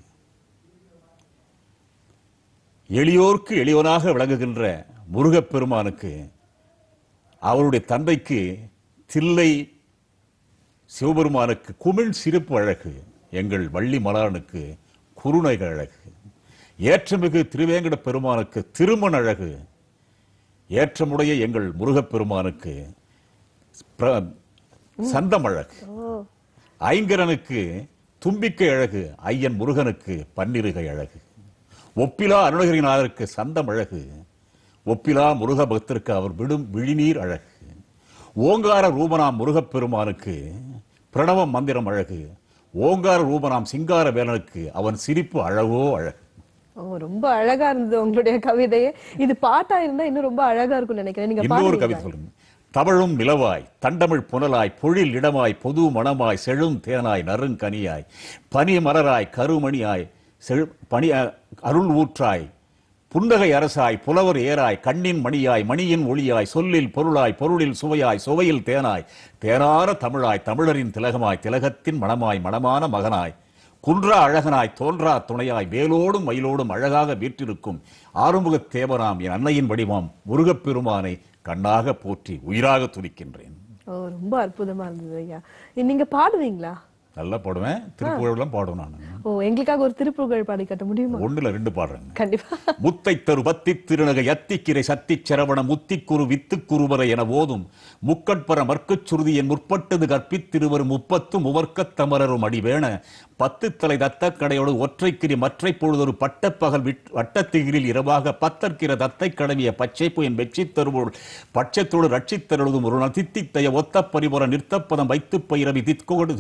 எளியோர்க்கு எளியவனாக விளங்குகின்ற முருகப்பெருமானுக்கு அவருடைய தந்தைக்கு தில்லை சிவபெருமானுக்கு குமிழ் சிரிப்பு அழகு எங்கள் வள்ளி மலானுக்கு குருணைகள் அழகு ஏற்றமிகு திருவேங்கட பெருமானுக்கு திருமண அழகு ஏற்றமுடைய எங்கள் முருகப்பெருமானுக்கு பிர- சந்தம் அழகு ஐங்கரனுக்கு தும்பிக்கை அழகு ஐயன் முருகனுக்கு பன்னிருகை அழகு ஒப்பிலா அருணகிரிநாதருக்கு சந்தம் அழகு ஒப்பிலா முருக பக்தருக்கு அவர் விடும் விழிநீர் அழகு ஓங்கார ரூபனாம் முருகப்பெருமானுக்கு பிரணவ மந்திரம் அழகு ஓங்கார ரூபனாம் சிங்கார வேலனுக்கு அவன் சிரிப்பு அழகோ அழகு ஓ ரொம்ப அழகா இருந்தது உங்களுடைய கவிதையே இது பாட்டா இருந்தா இன்னும் ரொம்ப அழகா இருக்கும்னு நினைக்கிறேன் நீங்க இன்னொரு கவிதை பாடுறீங்களா? சொல்லுங்க தவழும் நிலவாய் தண்டமிழ் புனலாய் பொழில் இடமாய் பொது மணமாய் செழும் தேனாய் நறுங்கனியாய் பனி மலராய் கருமணியாய் செழு பனி அருள் ஊற்றாய் புன்னகை அரசாய் புலவர் ஏராய் கண்ணின் மணியாய் மணியின் ஒளியாய் சொல்லில் பொருளாய் பொருளில் சுவையாய் சுவையில் தேனாய் தேனார தமிழாய் தமிழரின் திலகமாய் திலகத்தின் மணமாய் மணமான மகனாய் குன்றா அழகனாய் தோன்றா துணையாய் வேலோடும் மயிலோடும் அழகாக வீற்றிருக்கும் ஆறுமுகத் தேவராம் என் அன்னையின் வடிவாம் முருகப்பெருமானை கண்ணாக போற்றி உயிராக துதிக்கின்றேன் ஓ ரொம்ப அற்புதமா இருந்தது ஐயா நீங்க பாடுவீங்களா நல்லா பாடுவேன் திருப்புகழ்லாம் பாடுவேன் நான் ஓ எங்களுக்காக ஒரு திருப்புகழ் பாடி காட்ட முடியுமா ஒண்ணுல ரெண்டு பாடுறேன் கண்டிப்பா முத்தை தரு பத்தி திருநகை அத்திக்கிரை சத்திச் சரவண முத்திக்குரு வித்துக்குருவரை என ஓதும் முக்கட்பர மற்குச் சுருதி என் முற்பட்டது கற்பித்திருவரும் முப்பத்தும் உவர்க்கத் தமரரும் அடிவேண பத்து தலை தத்த கடையோடு ஒற்றைக்கிரி மற்றை பொழுதொரு பட்டப்பகல் விட் வட்டத்திகிரில் இரவாக பத்தற்கிற தத்தை கடவிய பச்சைப்பு என் வெற்றி தருவோள் பட்சத்தோடு ரட்சித்தருளும் ஒரு தித்தித்தைய ஒத்த பரிபுற நிறுத்தப்பதம் வைத்து பயிரவி திக்கோடு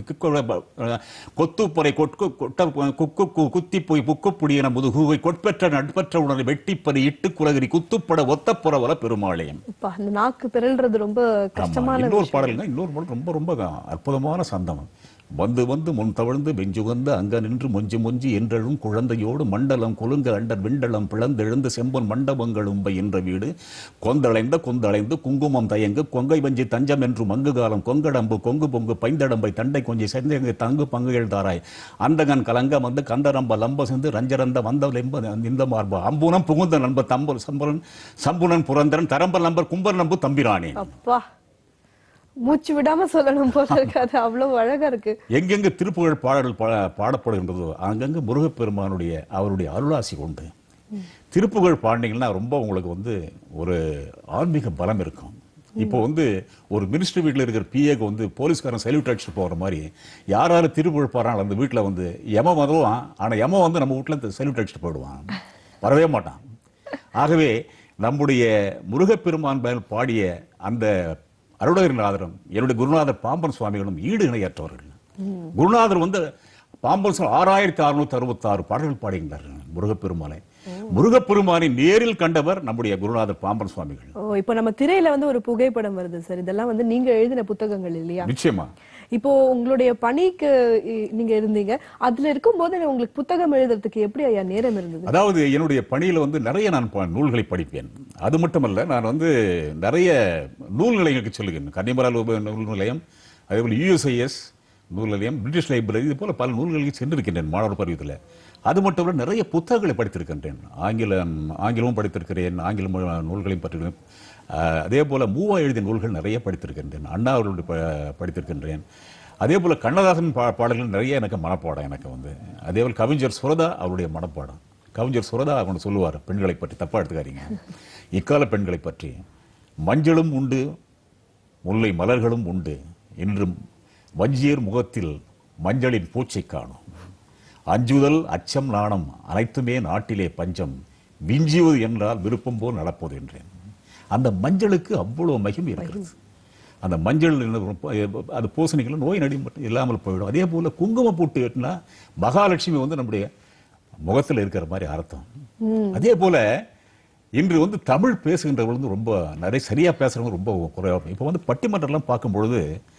கொத்துப்பறை கொட்கு கொட்ட குக்கு கு- குத்தி போய் புக்குப்புடி என முதுகுவை கொட்பெற்ற நட்பெற்ற உடனே வெட்டிப்பறி இட்டு குலகிரி குத்துப்பட ஒத்தப்புற வல பெருமாளையம் அப்பா அந்த நாக்கு பிறல்றது ரொம்ப ஆமா கஷ்டமான இன்னொரு விஷயம். பாடலுங்க இன்னொரு பாடல் ரொம்ப ரொம்ப அற்புதமான சந்தம் வந்து வந்து முன் தவழ்ந்து பெஞ்சுகந்து அங்க நின்று மொஞ்சு மொஞ்சி என்றழும் குழந்தையோடு மண்டலம் கொலுங்க அண்டர் விண்டலம் பிளந்தெழுந்து செம்பொன் மண்டபங்கள் உம்பை என்ற வீடு கொந்தளைந்த கொந்தளைந்து குங்குமம் தயங்கு கொங்கை வஞ்சி தஞ்சம் என்று மங்கு காலம் கொங்கடம்பு கொங்கு பொங்கு பைந்தடம்பை தண்டை கொஞ்சி செந்தங்கு தங்கு பங்குகள் தாராய் அந்தகன் கலங்க வந்து கந்தரம்ப லம்ப சென்று ரஞ்சரந்த வந்த லெம்ப இந்த மார்பா அம்புனம் புகுந்த நண்ப தம்பு சம்பரன் சம்புனன் புரந்தரன் தரம்ப நம்பர் கும்பர் நம்பு தம்பிரானே அப்பா மூச்சு விடாம சொல்லணும் போல இருக்காது அவ்வளவு அழகா இருக்கு எங்கெங்க திருப்புகழ் பாடல் பா- பாடப்படுகின்றதோ அங்கங்க முருகப்பெருமானுடைய அவருடைய அருளாசி உண்டு திருப்புகழ் பாடினீங்கன்னா ரொம்ப உங்களுக்கு வந்து ஒரு ஆன்மீக பலம் இருக்கும் இப்போ வந்து ஒரு மினிஸ்டர் வீட்டில் இருக்கிற பிஏக்கு வந்து போலீஸ்காரன் சல்யூட் அடிச்சுட்டு போகிற மாதிரி யார் யார் திருப்புகழ் பாடுறாங்க அந்த வீட்டில் வந்து யம வருவான் ஆனால் யம வந்து நம்ம வீட்டில் சல்யூட் அடிச்சுட்டு போயிடுவான் வரவே மாட்டான் ஆகவே நம்முடைய முருகப்பெருமான் மேல் பாடிய அந்த அருணகிரிநாதரும் என்னுடைய குருநாதர் பாம்பன் சுவாமிகளும் ஈடு இணையற்றவர்கள் குருநாதர் வந்து பாம்பன் சுவாமி ஆறாயிரத்தி அறுநூத்தி அறுபத்தி ஆறு பாடல்கள் பாடுகின்றார் முருகப்பெருமானை முருகப்பெருமானை நேரில் கண்டவர் நம்முடைய குருநாதர் பாம்பன் சுவாமிகள் ஓ இப்போ நம்ம திரையில வந்து ஒரு புகைப்படம் வருது சார் இதெல்லாம் வந்து நீங்க எழுதின புத்தகங்கள் இல்லையா நிச்சயமா இப்போ உங்களுடைய பணிக்கு இ- நீங்க இருந்தீங்க அதுல இருக்கும்போது உங்களுக்கு புத்தகம் எழுதுறதுக்கு எப்படி ஐயா நேரம் இருந்தது அதாவது என்னுடைய பணியில வந்து நிறைய நான் ப- நூல்களை படிப்பேன் அது மட்டுமல்ல நான் வந்து நிறைய நூல் நிலையங்களுக்கு செல்லுகிறேன் கன்னிமரால் உப நூல் நிலையம் அதேபோல் யுஎஸ்ஐஎஸ் நூல் நிலையம் பிரிட்டிஷ் லைப்ரரி இது போல பல நூல்களுக்கு சென்றிருக்கின்றேன் மாணவர் பருவத்தில் அது மட்டுமல்ல நிறைய புத்தகங்களை படித்திருக்கின்றேன் ஆங்கிலம் ஆங்கிலமும் படித்திருக்கிறேன் ஆங்கில மொழி நூல்களையும் பற்றிருக்கேன் அஹ், அதே போல மூவா எழுதிய நூல்கள் நிறைய படித்திருக்கின்றேன் அண்ணா அவர்களுடைய ப- படித்திருக்கின்றேன் அதே போல கண்ணதாசன் பா பாடல்கள் நிறைய எனக்கு மனப்பாடம் எனக்கு வந்து அதே போல் கவிஞர் சுரதா அவருடைய மனப்பாடம் கவிஞர் சுரதா அவங்க சொல்லுவார் பெண்களை பற்றி தப்பா எடுத்துக்காதீங்க இக்கால பெண்களை பற்றி மஞ்சளும் உண்டு முல்லை மலர்களும் உண்டு இன்றும் வஞ்சியர் முகத்தில் மஞ்சளின் பூச்சை காணும் அஞ்சுதல் அச்சம் நாணம் அனைத்துமே நாட்டிலே பஞ்சம் விஞ்சியது என்றால் விருப்பம் போல் நடப்பது என்றேன் அந்த மஞ்சளுக்கு அவ்வளவு மகிமை இருக்கிறது அந்த மஞ்சள் என்ன ரொம்ப- அது பூசணிகள் நோய் நடி மட்டும் இல்லாமல் போயிடும் அதே போல குங்குமம் போட்டு வெட்டினா மகாலட்சுமி வந்து நம்முடைய முகத்தில் இருக்கிற மாதிரி அர்த்தம் அதே போல இன்று வந்து தமிழ் பேசுகின்றவர்கள் வந்து ரொம்ப நிறைய சரியா பேசுறவங்க ரொம்ப குறைவாக இப்போ வந்து பட்டிமன்றம்லாம் பார்க்கும் பொழுது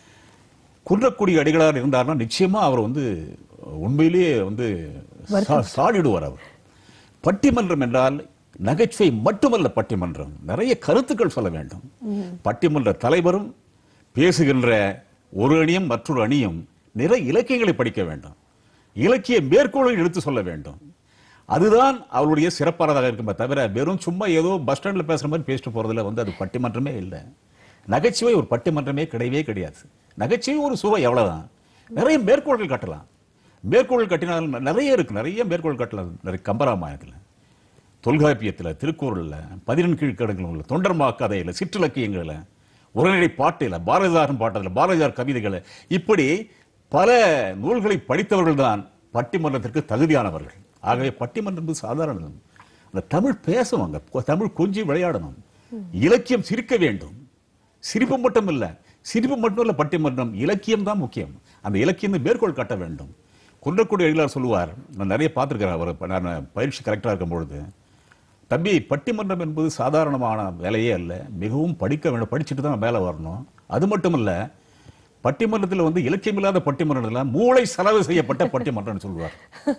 குன்றக்குடி அடிகளார் இருந்தார்னா நிச்சயமா அவர் வந்து உண்மையிலேயே வந்து சா- சாடிடுவார் அவர் பட்டிமன்றம் என்றால் நகைச்சுவை மட்டுமல்ல பட்டிமன்றம் நிறைய கருத்துக்கள் சொல்ல வேண்டும் பட்டிமன்ற தலைவரும் பேசுகின்ற ஒரு அணியும் மற்றொரு அணியும் நிறைய இலக்கியங்களை படிக்க வேண்டும் இலக்கிய மேற்கோளை எடுத்து சொல்ல வேண்டும் அதுதான் அவருடைய சிறப்பானதாக இருக்குமே தவிர வெறும் சும்மா ஏதோ பஸ் ஸ்டாண்ட்ல பேசுற மாதிரி பேசிட்டு போறதுல வந்து அது பட்டிமன்றமே இல்லை நகைச்சுவை ஒரு பட்டிமன்றமே கிடையவே கிடையாது நகைச்சுவை ஒரு சுவை எவ்வளவுதான் நிறைய மேற்கோள்கள் கட்டலாம் மேற்கோள் கட்டினால் நிறைய இருக்கு நிறைய மேற்கோள் கட்டலாம் நிறைய கம்பராமாயணத்தில் தொல்காப்பியத்தில் திருக்குறளில் பதினெண் கீழ்க்கடங்கள் உள்ள தொண்டர்மா கதையில் சிற்றிலக்கியங்களில் உரைநடை பாட்டில் பாரதிதாசன் பாட்டத்தில் பாரதியார் கவிதைகள் இப்படி பல நூல்களை படித்தவர்கள் தான் பட்டிமன்றத்திற்கு தகுதியானவர்கள் ஆகவே பட்டிமன்றம் என்பது சாதாரணம் அந்த தமிழ் பேசுவாங்க கொ- தமிழ் கொஞ்சம் விளையாடணும் இலக்கியம் சிரிக்க வேண்டும் சிரிப்பு மட்டும் இல்ல சிரிப்பு மட்டும் இல்ல பட்டிமன்றம் இலக்கியம் தான் முக்கியம் அந்த இலக்கியம் மேற்கோள் காட்ட வேண்டும் குன்றக்குடி எழிலார் சொல்லுவார் நான் நிறைய பார்த்துருக்கிறேன் அவர் இப்ப நான் பயிற்சி கரெக்டாக இருக்கும் பொழுது தம்பி பட்டிமன்றம் என்பது சாதாரணமான வேலையே அல்ல மிகவும் படிக்க வேண்டும் படிச்சுட்டு தான் மேலே வரணும் அது மட்டும் இல்ல பட்டிமன்றத்தில் வந்து இலக்கியமில்லாத பட்டிமன்றத்தில் மூளை செலவு செய்யப்பட்ட பட்டிமன்றம்னு சொல்லுவார்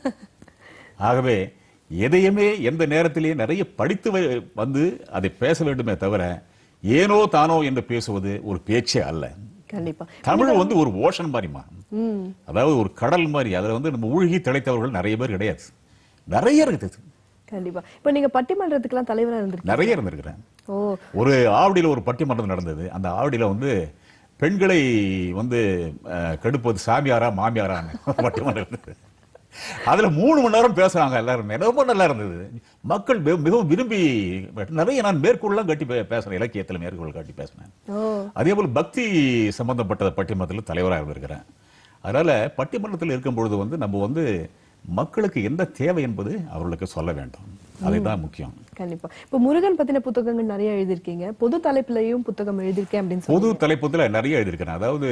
ஆகவே எதையுமே எந்த நேரத்திலேயே நிறைய படித்து வை- வந்து அதை பேச வேண்டுமே தவிர ஏனோ தானோ என்று பேசுவது ஒரு பேச்சே அல்ல கண்டிப்பா தமிழ் வந்து ஒரு ஓஷன் மாதிரிமா ம் அதாவது ஒரு கடல் மாதிரி அதுல வந்து நம்ம மூழ்கி திளைத்தவர்கள் நிறைய பேர் கிடையாது நிறைய இருக்குது கண்டிப்பா இப்ப நீங்க பட்டிமன்றத்துக்குலாம் தலைவரா இருந்திருக்கீங்க நிறைய இருந்திருக்கிறேன் ஓ ஒரு ஆவடியில் ஒரு பட்டிமன்றம் நடந்தது அந்த ஆவடியில் வந்து பெண்களை வந்து அஹ், கெடுப்பது சாமியாரா மாமியாரான்னு பட்டிமன்றம் இருந்தது அதுல மூணு மணி நேரம் பேசுறாங்க எல்லாரும் ரொம்ப நல்லா இருந்தது மக்கள் மிக- மிகவும் விரும்பி நிறைய நான் மேற்கோள்லாம் கட்டி பே- பேசுறேன் இலக்கியத்தில் மேற்கோள் காட்டி பேசினேன் ஓ அதே போல் பக்தி சம்பந்தப்பட்ட பட்டிமன்றத்தில் தலைவராக இருந்திருக்கிறேன் அதனால பட்டிமன்றத்தில் இருக்கும் பொழுது வந்து நம்ம வந்து மக்களுக்கு எந்த தேவை என்பது அவர்களுக்கு சொல்ல வேண்டும் அதுதான் முக்கியம் கண்டிப்பா இப்ப முருகன் பத்தின புத்தகங்கள் நிறைய எழுதிருக்கீங்க பொது தலைப்புலயும் புத்தகம் எழுதிருக்கேன் அப்படின்னு பொது சொல்லி தலைப்பத்தில் நிறைய எழுதியிருக்கிறேன் அதாவது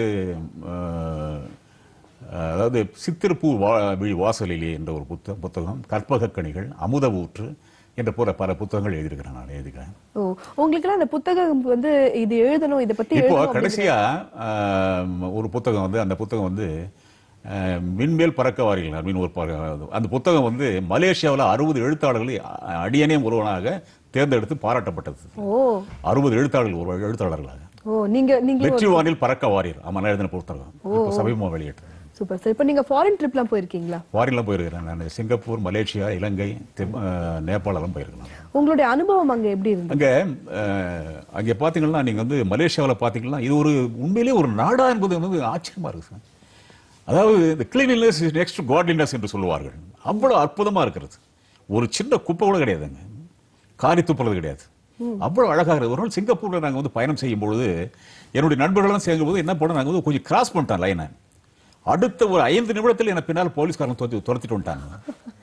அஹ், அதாவது சித்திரப்பூ வா விழி வாசலிலே என்ற ஒரு புத்தகம் புத்தகம் கற்பகக் கனிகள் அமுத ஊற்று என்ற போல பல புத்தகங்கள் எழுதியிருக்கிறேன் நான் எழுதிக்கிறேன் ஓ உங்களுக்கு அந்த புத்தகம் வந்து இது எழுதணும் இதை பத்தி இப்போ எழுதணும் கடைசியா ஆம், ஒரு புத்தகம் வந்து அந்த புத்தகம் வந்து அஹ், மின்மேல் பறக்க வாரீர்கள் அப்படின்னு ஒரு ப- அந்த புத்தகம் வந்து மலேசியாவில் அறுபது எழுத்தாளர்களை அ- அடியனே ஒருவனாக தேர்ந்தெடுத்து பாராட்டப்பட்டது ஓ அறுபது எழுத்தாளர்கள் ஒரு எழுத்தாளர்களாக ஓ நீங்க நீங்க வெற்றி வானில் பறக்க வாரீர் ஆமா நான் எழுதின புத்தகம் இப்போ சமீபமா வெளியிட்டது சூப்பர் சார் இப்ப நீங்க ஃபாரின் ட்ரிப்லாம் போயிருக்கீங்களா ஃபாரின்லாம் போயிருக்கிறேன் நான் சிங்கப்பூர் மலேசியா இலங்கை திம்- அஹ், நேபாளம் போயிருக்கிறேன் உங்களுடைய அனுபவம் அங்க எப்படி இருந்தது அங்க அஹ், அங்க பாத்தீங்கன்னா நீங்க வந்து மலேசியாவில் பாத்தீங்கன்னா இது ஒரு உண்மையிலேயே ஒரு நாடா என்பது வந்து ஆச்சரியமா இருக்கு சார் அதாவது இந்த கிளீனினஸ் இஸ் நெக்ஸ்ட் காட்லினஸ் என்று சொல்லுவார்கள் அவ்வளவு அற்புதமா இருக்கிறது ஒரு சின்ன குப்பை கூட கிடையாதுங்க காரி துப்புறது கிடையாது அவ்வளவு அழகாக இருக்குது ஒரு நாள் சிங்கப்பூர்ல நாங்க வந்து பயணம் செய்யும் பொழுது என்னுடைய நண்பர்களெல்லாம் சேர்க்கும் போது என்ன பண்ணோம் நாங்க வந்து கொஞ்சம் கிராஸ் பண்ணிட்டோம் லைனை அடுத்த ஒரு ஐந்து நிமிடத்தில் என்ன பின்னால் போலீஸ்காரன் துரத்தி துரத்திட்டு வந்துட்டாங்க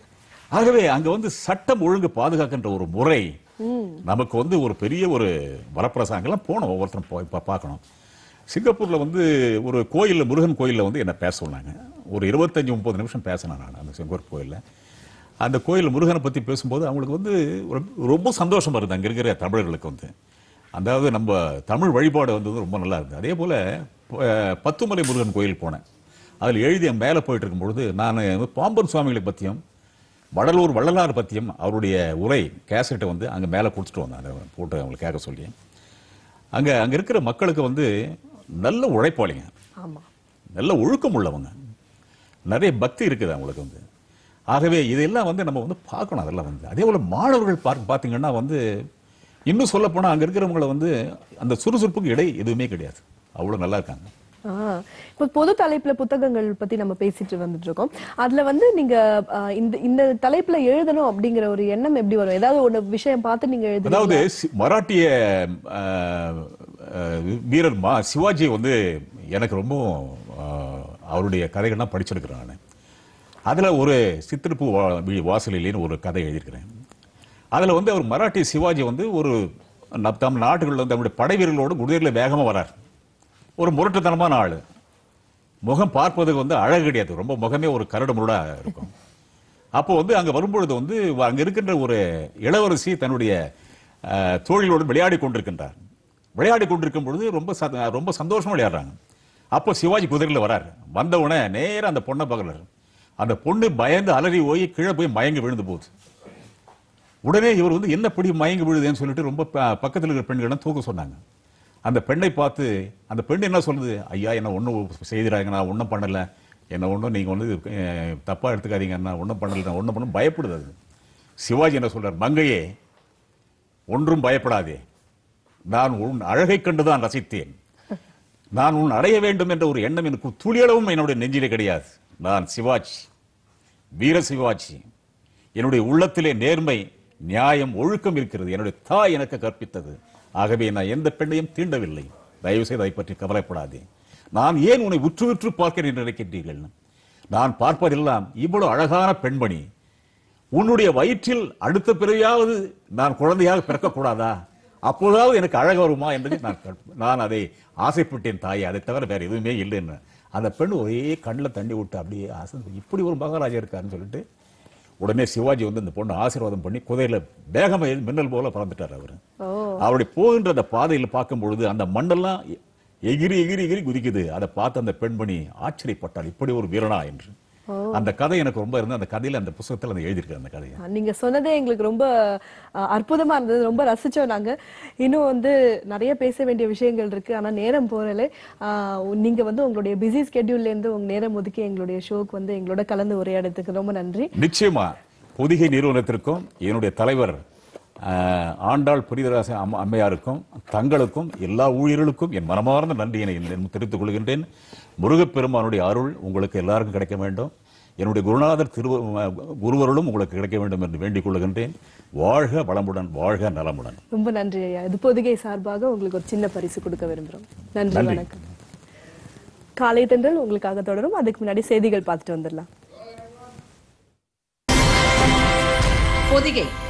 ஆகவே அங்க வந்து சட்டம் ஒழுங்கு பாதுகாக்கின்ற ஒரு முறை நமக்கு வந்து ஒரு பெரிய ஒரு வரப்பிரசாங்கெல்லாம் போனோம் ஒவ்வொருத்தரும் போய் பா- பார்க்கணும் சிங்கப்பூர்ல வந்து ஒரு கோயில்ல முருகன் கோயில்ல வந்து என்ன பேச சொன்னாங்க ஒரு இருபத்தஞ்சு முப்பது நிமிஷம் பேசினேன் நான் அந்த சிங்கப்பூர் கோயில்ல அந்த கோயில் முருகனை பத்தி பேசும்போது அவங்களுக்கு வந்து ரொம்ப- ரொம்ப சந்தோஷமா இருந்தது அங்க இருக்கிற தமிழர்களுக்கு வந்து அதாவது நம்ம தமிழ் வழிபாடு வந்து ரொம்ப நல்லா இருந்தது அதே போல ப- பத்துமலை முருகன் கோயில் போனேன் அதில் எழுதி அங்க மேலே போயிட்டு இருக்கும்பொழுது நான் பாம்பன் சுவாமிகளை பற்றியும் வடலூர் வள்ளலார் பற்றியும் அவருடைய உரை கேசட்டை வந்து அங்கே மேலே கொடுத்துட்டு வந்தேன் அதை போட்டு அவங்களுக்கு கேட்க சொல்லி அங்கே அங்கே இருக்கிற மக்களுக்கு வந்து நல்ல உழைப்பாளிங்க ஆமா நல்ல ஒழுக்கம் உள்ளவங்க நிறைய பக்தி இருக்குது அவங்களுக்கு வந்து ஆகவே இதெல்லாம் வந்து நம்ம வந்து பார்க்கணும் அதெல்லாம் வந்து அதே போல் மாணவர்கள் பார்க்க பார்த்தீங்கன்னா வந்து இன்னும் சொல்லப் போனா அங்கே இருக்கிறவங்கள வந்து அந்த சுறுசுறுப்புக்கு இடை எதுவுமே கிடையாது அவ்வளோ நல்லா இருக்காங்க ஆ, இப்ப பொது தலைப்புல புத்தகங்கள் பத்தி நம்ம பேசிட்டு வந்துட்டு இருக்கோம் அதுல வந்து நீங்க ஆ, இந்த இந்த தலைப்புல எழுதணும் அப்படிங்கிற ஒரு எண்ணம் எப்படி வரும் ஏதாவது ஒரு விஷயம் பார்த்து நீங்க அதாவது எழுதுறீங்களா சி- மராட்டிய அஹ், அஹ், வீரர் மா சிவாஜி வந்து எனக்கு ரொம்ப அஹ், அவருடைய கதைகள்லாம் படிச்சிருக்கிறேன் நான் அதில் ஒரு சித்திரப்பு வா- வி- வாசலிலேன்னு ஒரு கதை எழுதியிருக்கிறேன் அதில் வந்து அவர் மராட்டிய சிவாஜி வந்து ஒரு நம் தம் நாட்டுகளில் வந்து அவருடைய படை வீரர்களோடு குதிரையில் வேகமாக வரார் ஒரு முரட்டுத்தனமான ஆள் முகம் பார்ப்பதுக்கு வந்து அழகு கிடையாது ரொம்ப முகமே ஒரு கரடு முரடா இருக்கும் அப்போ வந்து அங்க வரும்பொழுது வந்து அங்க இருக்கின்ற ஒரு இளவரசி தன்னுடைய அஹ், தோழிகளோடு விளையாடி கொண்டிருக்கின்றார் விளையாடி கொண்டிருக்கும் பொழுது ரொம்ப ச- ரொம்ப சந்தோஷமா விளையாடுறாங்க அப்போ சிவாஜி குதிரையில் வரார் வந்த உடனே நேரா அந்த பொண்ணை பார்க்கறாரு அந்த பொண்ணு பயந்து அலறி போய் கீழே போய் மயங்கி விழுந்து போகுது உடனே இவர் வந்து என்ன படி மயங்கி விழுதுன்னு சொல்லிட்டு ரொம்ப ப- பக்கத்தில் இருக்கிற பெண்களிடம் தூக்க சொன்னாங்க அந்த பெண்ணை பார்த்து அந்த பெண் என்ன சொல்லுது ஐயா என்ன ஒன்றும் செய்திடாங்க நான் ஒன்றும் பண்ணல என்ன ஒன்றும் நீங்கள் வந்து அஹ், தப்பா எடுத்துக்காதீங்க நான் ஒன்றும் பண்ணல நான் ஒன்றும் பண்ண பயப்படுது அது சிவாஜி என்ன சொல்றார் மங்கையே ஒன்றும் பயப்படாதே நான் உன் அழகை கண்டுதான் ரசித்தேன் நான் உன் அடைய வேண்டும் என்ற ஒரு எண்ணம் எனக்கு துளியளவும் என்னுடைய நெஞ்சிலே கிடையாது நான் சிவாஜி வீர சிவாஜி என்னுடைய உள்ளத்திலே நேர்மை நியாயம் ஒழுக்கம் இருக்கிறது என்னுடைய தாய் எனக்கு கற்பித்தது ஆகவே நான் எந்த பெண்ணையும் தீண்டவில்லை தயவு செய்து அதை பற்றி கவலைப்படாதே நான் ஏன் உன்னை உற்று உற்று பார்க்கிறேன் என்று நினைக்கின்றீர்கள் நான் பார்ப்பதெல்லாம் இவ்வளவு அழகான பெண்மணி உன்னுடைய வயிற்றில் அடுத்த பிறவியாவது நான் குழந்தையாக பிறக்கக்கூடாதா அப்பொழுதாவது எனக்கு அழகு வருமா என்று நான் கற்ப- நான் அதை ஆசைப்பட்டேன் தாயே அதை தவிர வேற எதுவுமே இல்லைன்னு அந்த பெண் ஒரே கண்ணில் தண்ணி விட்டு அப்படியே அசந்து இப்படி ஒரு மகாராஜா இருக்காருன்னு சொல்லிட்டு உடனே சிவாஜி வந்து இந்த பொண்ணு ஆசீர்வாதம் பண்ணி குதிரையில வேகமா எழுந்து மின்னல் போல பறந்துட்டார் அவரு அவருடைய போகின்ற அந்த பாதையில் பார்க்கும் பொழுது அந்த மண்ணெல்லாம் எ- எகிரி எகிரி எகிரி குதிக்குது அதை பார்த்து அந்த பெண்மணி ஆச்சரியப்பட்டாள் இப்படி ஒரு வீரனா என்று அந்த கதை எனக்கு ரொம்ப இருந்து அந்த கதையில அந்த புத்தகத்தில் அந்த எழுதியிருக்கேன் அந்த கதையை நீங்க சொன்னதே எங்களுக்கு ரொம்ப அஹ், அற்புதமா இருந்தது ரொம்ப ரசிச்சோம் நாங்க இன்னும் வந்து நிறைய பேச வேண்டிய விஷயங்கள் இருக்கு ஆனா நேரம் போறல நீங்க வந்து உங்களுடைய பிஸி ஸ்கெட்யூல்ல இருந்து உங்க நேரம் ஒதுக்கி எங்களுடைய ஷோக்கு வந்து எங்களோட கலந்து உரையாடுறதுக்கு ரொம்ப நன்றி நிச்சயமா பொதிகை நிறுவனத்திற்கும் என்னுடைய தலைவர் ஆஹ், ஆண்டாள் புரிதராச அம்மா அம்மையாருக்கும் தங்களுக்கும் எல்லா ஊழியர்களுக்கும் என் மனமார்ந்த நன்றியினை தெரிவித்துக் கொள்கின்றேன் முருகப்பெருமானுடைய அருள் உங்களுக்கு எல்லாருக்கும் கிடைக்க வேண்டும் என்னுடைய குருநாதர் திரு குருவருளும் உங்களுக்கு கிடைக்க வேண்டும் என்று வேண்டிக் கொள்கின்றேன் வாழ்க வளமுடன் வாழ்க நலமுடன் ரொம்ப நன்றி ஐயா இது பொதிகை சார்பாக உங்களுக்கு ஒரு சின்ன பரிசு கொடுக்க விரும்புறோம் நன்றி நன்றி. வணக்கம் காலை தென்றல் உங்களுக்காக தொடரும் அதுக்கு முன்னாடி செய்திகள் பார்த்துட்டு வந்துடலாம் பொதிகை